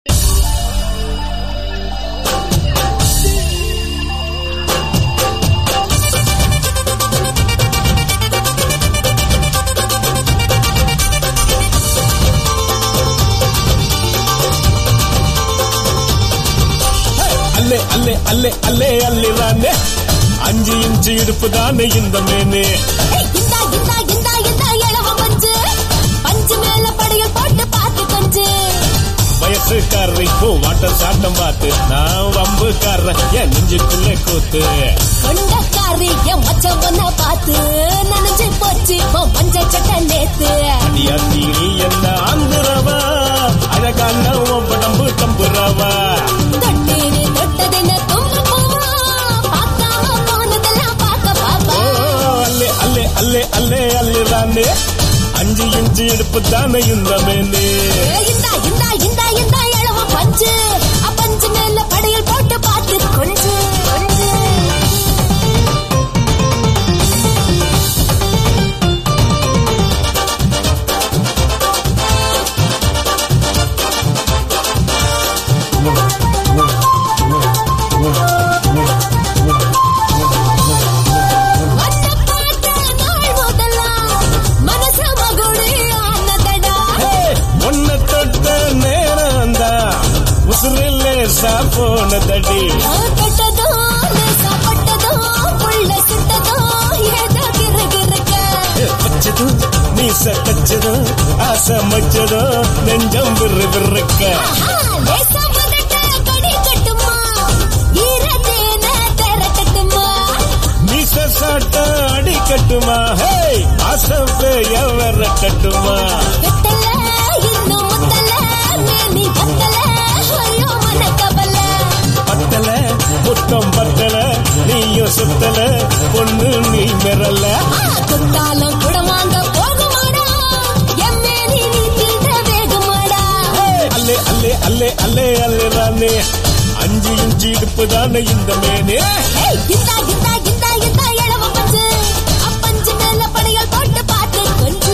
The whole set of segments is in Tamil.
அல்லே அல்லே அல்லே அல்லே அல்லிரானே அஞ்சு இன்ச்சு இடுப்பு தானே இந்த மேனே ஏய், இந்தா இந்தா இந்தா இந்தா இளவ பஞ்சு பஞ்சு மேல படையல் போட்டு பார்த்து கொஞ்சு வயசுக்காரரை இப்போ வாட்டம் சாட்டம் பார்த்து நான் வம்புக்காரன் என் நெஞ்சுக்குள்ளே கூத்து கொண்டக்காரி என் மச்சம் ஒன்ன பார்த்து நனைஞ்சு போச்சு உன் மஞ்சள் சட்டை நேத்து அடியாத்தீரி என்ன ஆந்துறவா அழகான உன் படம்பு தம்புறவா தொட்டேனே தொட்டதென்ன தும்பு பூவா பார்க்காம போனதெல்லாம் பார்க்க ஓ பாப்பா அல்லே அல்லே அல்லே அல்லே அல்லிரானே அஞ்சு இன்ச்சு இடுப்பு தானே இந்த மேனே ஏய், இந்தா இந்தா இந்தா இந்தா இளவ பஞ்சு அ பஞ்சு மேல படையல் போட்டு பார்த்து கொஞ்சு கொஞ்சு வந்த பார்த்த நாள் முதலாம் மனச மகுழி ஆனதடா ஒன்ன தொட்ட நேரம் தான் உசுரிலே சாப்போனதடி கட்டதோ சாப்பட்டதோ உள்ள சுட்டதோ ஏதோ கிறுகிறுக்க வச்சதும் நீ சட்டச்சதோ ஆசை மச்சதோ நெஞ்சம் விறு விறுக்க ஆஹா, லேசா மதட்ட கடி கட்டுமா ஈரத்தேன திரட்டட்டுமா மீச சாட்ட அடிக்கட்டுமா ஹே ஆசை பேய வரட்டட்டுமா வெட்டல இன்னும் முத்தல மேனி பத்தல ஐயோ மனக்கபல பத்தல முத்தம் பத்தல நீயும் சுத்தல பொண்ணு நீ மிரல குத்தாலம் குடமாங்க போகுமாடா எம்மேனி நீ தீண்ட வேகுமாடா அல்லே அல்லே அல்லே அல்லே அல்லே அஞ்சு இன்ச்சு இடுப்பு தானே இந்த மேனே ஏய், இந்தா இந்தா இந்தா இந்தா இளவ பஞ்சு அப்பஞ்சு மேல படையல் போட்டு பார்த்து கொஞ்சு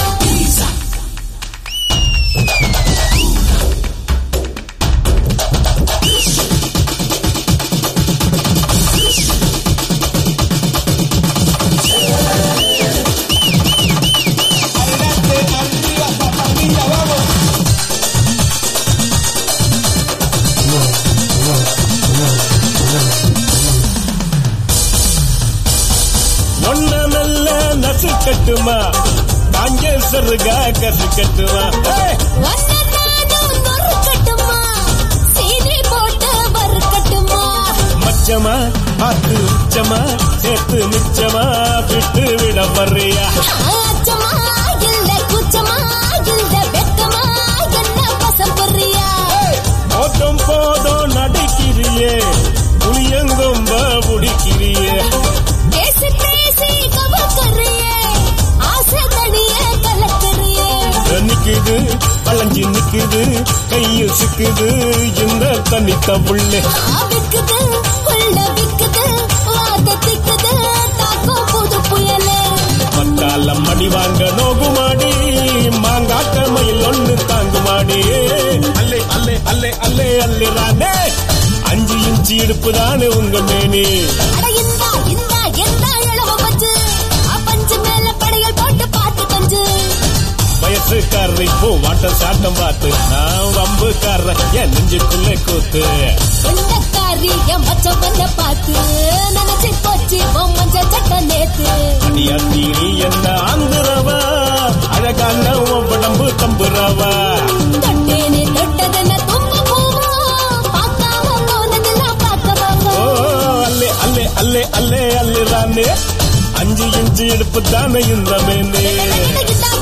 ஒன்ன மெல்ல நசுக்கட்டுமா காஞ்ச சருகா கசுக்கட்டுமா ஏய், வண்ணனானும் நொறுக்கட்டுமா சீனி போட்டு வறுக்கட்டுமா மச்சமா பார்த்து உச்சமா சேர்த்து மிச்சமா விட்டு விட வர்றியா அச்சமா இல்ல குச்சமா இல்ல வெக்கமா என்ன பசம் புரியா போதும் போதும் நடிக்கிறியே புளியங்கொம்ப முடிக்கிறியே பேசி பேசி கவக்கறியே ஆசை தனிய கலக்கறியே நிக்குது வளைஞ்சு நிக்குது கையு சிக்குது இந்த தனித்த புள்ளே ஆவிக்குது உள்ள விக்குது வாத திக்குது தாக்கும் புது புயலே மத்தாலம் மடி வாங்க நோகுமாடி மாங்காட்ட மயில் ஒண்ணு தாங்குமாடி அல்லே அல்லே அல்லே அல்லே அல்லே அஞ்சு இன்ச்சு இடுப்பு தானே உங்க மேனி அட இந்தா இந்தா எந்தா இளவ பஞ்சு அப்பஞ்சு மேல படையல் போட்டு பார்த்து கொஞ்சு வயசுக்காரரை இப்போ வாட்டம் சாட்டம் பார்த்து நான் வம்புக்காரன் என் நெஞ்சுக்குள்ளே கூத்து கொண்டக்காரி என் மச்ச பண்ண பார்த்து நினைச்சு போச்சு உன் மஞ்ச சட்ட நேத்து அடியாத்தீரி என்ன ஆந்துறவா அழகான உன் உடம்பு தம்புறவா தொட்டேனே தொட்டதென்ன தும்பு பூவா பார்க்காம போனதெல்லாம் பார்க்க ஓ அல்லே அல்லே அல்லே அல்லே அல்லே அஞ்சு இன்ச்சு இடுப்பு தானே இந்த மேனே வாங்க